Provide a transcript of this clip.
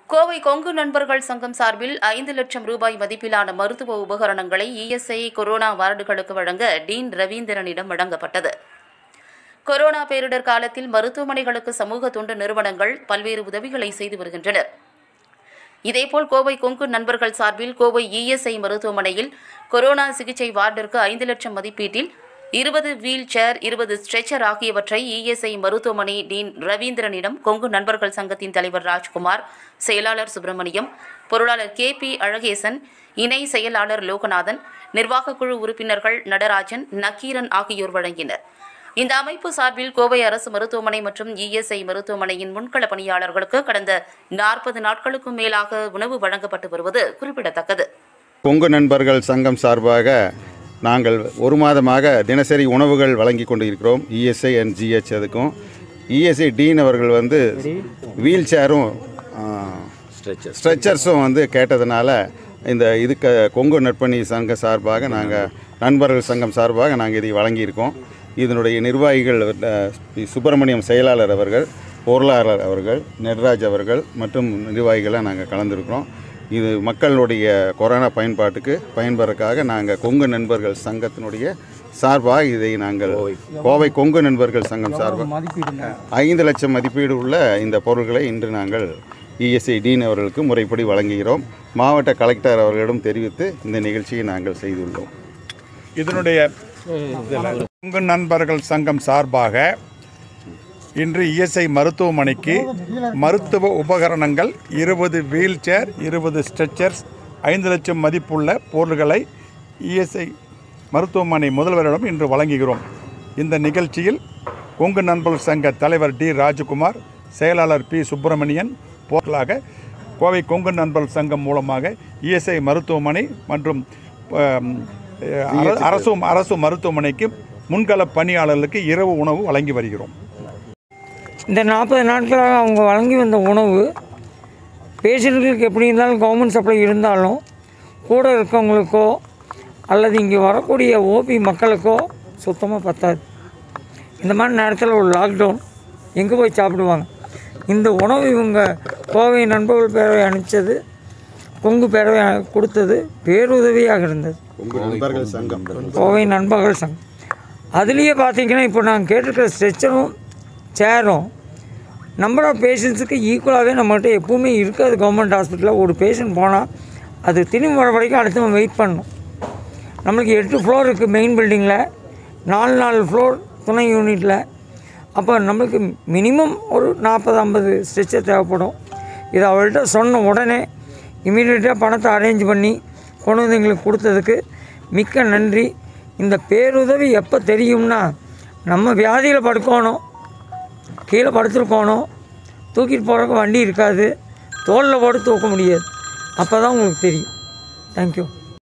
கோவை கொங்கு நண்பர்கள் சங்கம் சார்பில் ஐந்து லட்சம் ரூபாய் மதிப்பிலான மருத்துவ உபகரணங்களை இஎஸ்ஐ கொரோனா வார்டுகளுக்கு வழங்க டீன் ரவீந்திரனிடம் வழங்கப்பட்டது கொரோனா பேரிடர் காலத்தில் மருத்துவமனைகளுக்கு சமூக தொண்டு நிறுவனங்கள் பல்வேறு உதவிகளை செய்து வருகின்றனர் இதேபோல் கோவை கொங்கு நண்பர்கள் சார்பில் கோவை இஎஸ்ஐ மருத்துவமனையில் கொரோனா சிகிச்சை வார்டிற்கு ஐந்து லட்சம் மதிப்பீட்டில் இருபது வீல் சேர் இருபது ஸ்ட்ரெச்சர் ஆகியவற்றை இஎஸ்ஐ மருத்துவமனை டீன் ரவீந்திரனிடம் கொங்கு நண்பர்கள் சங்கத்தின் தலைவர் ராஜ்குமார் செயலாளர் சுப்பிரமணியம் பொருளாளர் கே பி அழகேசன் இணை செயலாளர் லோகநாதன் நிர்வாகக் குழு உறுப்பினர்கள் நடராஜன் நக்கீரன் ஆகியோர் வழங்கினர் இந்த அமைப்பு சார்பில் கோவை அரசு மருத்துவமனை மற்றும் இஎஸ்ஐ மருத்துவமனையின் முன்கள பணியாளர்களுக்கு கடந்த நாற்பது நாட்களுக்கும் மேலாக உணவு வழங்கப்பட்டு வருவது குறிப்பிடத்தக்கது கொங்கு நண்பர்கள் சங்கம் சார்பாக நாங்கள் ஒரு மாதமாக தினசரி உணவுகள் வழங்கி கொண்டு இருக்கிறோம் இஎஸ்ஐ அண்ட் ஜிஹெச் அதுக்கும் இஎஸ்ஐ டீன் அவர்கள் வந்து வீல் சேரும் ஸ்ட்ரெச்சர்ஸும் வந்து கேட்டதுனால இந்த இதுக்கு கொங்கு நற்பணி சங்க சார்பாக நாங்கள் நண்பர்கள் சங்கம் சார்பாக நாங்கள் இதை வழங்கியிருக்கோம் இதனுடைய நிர்வாகிகள் அஹ், பி. சுப்பிரமணியம் செயலாளர் அவர்கள் பொருளாளர் அவர்கள் நெட்ராஜ் அவர்கள் மற்றும் நிர்வாகிகளை நாங்கள் கலந்துருக்கிறோம் இது மக்களுடைய கொரோனா பயன்பாட்டுக்கு பயன்படுறதுக்காக நாங்கள் கொங்கு நண்பர்கள் சங்கத்தினுடைய சார்பாக இதை நாங்கள் கோவை கொங்கு நண்பர்கள் சங்கம் சார்பாக ஐந்து லட்சம் மதிப்பீடு உள்ள இந்த பொருட்களை இன்று நாங்கள் இஎஸ்ஐ டீன் அவர்களுக்கு முறைப்படி வழங்குகிறோம் மாவட்ட கலெக்டர் அவர்களிடம் தெரிவித்து இந்த நிகழ்ச்சியை நாங்கள் செய்துள்ளோம் இதனுடைய உங்கள் நண்பர்கள் சங்கம் சார்பாக இன்று இஎஸ்ஐ மருத்துவமனைக்கு மருத்துவ உபகரணங்கள் இருபது வீல் சேர் இருபது ஸ்ட்ரெச்சர்ஸ் ஐந்து லட்சம் மதிப்புள்ள பொருள்களை இஎஸ்ஐ மருத்துவமனை முதல்வரிடம் இன்று வழங்குகிறோம் இந்த நிகழ்ச்சியில் கொங்கு நண்பர்கள் சங்க தலைவர் டி ராஜகுமார் செயலாளர் பி சுப்பிரமணியன் போர்களாக கோவை கொங்கு நண்பர்கள் சங்கம் மூலமாக இஎஸ்ஐ மருத்துவமனை மற்றும் ஆம், அர- அரசு அரசு மருத்துவமனைக்கு முன்கள பணியாளர்களுக்கு இரவு உணவு வழங்கி வருகிறோம் இந்த நாற்பது நாட்களாக அவங்க வழங்கி வந்த உணவு பேஷண்ட்களுக்கு எப்படி இருந்தாலும் கவர்மெண்ட் சப்ளை இருந்தாலும் கூட இருக்கவங்களுக்கோ அல்லது இங்கே வரக்கூடிய ஓபி மக்களுக்கோ சுத்தமாக பத்தாது இந்த மாதிரி நேரத்தில் ஒரு லாக்டவுன் எங்கே போய் சாப்பிடுவாங்க இந்த உணவு இவங்க கோவை நண்பர்கள் பேரவை அனுப்பிச்சது கொங்கு பேரவை கொடுத்தது பேருதவியாக இருந்தது கொங்கு நண்பர்கள் சங்கம் கோவை நண்பர்கள் சங்கம் அதுலேயே பார்த்தீங்கன்னா இப்போ நாங்கள் கேட்டிருக்கிற ஸ்ட்ரெச்சரும் சேரும் நம்பர் ஆஃப் பேஷண்ட்ஸுக்கு ஈக்குவலாகவே நம்மகிட்ட எப்பவுமே இருக்காது கவர்மெண்ட் ஹாஸ்பிட்டலில் ஒரு பேஷண்ட் போனால் அது திரும்பி வர வரைக்கும் அடுத்தவன் வெயிட் பண்ணணும் நம்மளுக்கு எட்டு ஃப்ளோர் இருக்குது மெயின் பில்டிங்கில் நாலு நாலு ஃப்ளோர் துணை யூனிட்டில் அப்போ நம்மளுக்கு மினிமம் ஒரு நாற்பது ஐம்பது ஸ்ட்ரெச்சர் தேவைப்படும் இது அவள்கிட்ட சொன்ன உடனே இமீடியட்டாக பணத்தை அரேஞ்ச் பண்ணி கொண்டு வந்து எங்களுக்கு கொடுத்ததுக்கு மிக்க நன்றி இந்த பேருதவி எப்போ தெரியும்னா நம்ம வியாதியில் படுக்கணும் கீழே படுத்துருக்கணும் தூக்கிட்டு போகிறக்கு வண்டி இருக்காது தோளில் போட்டு தூக்க முடியாது அப்போ தான் உங்களுக்கு தெரியும் தேங்க்யூ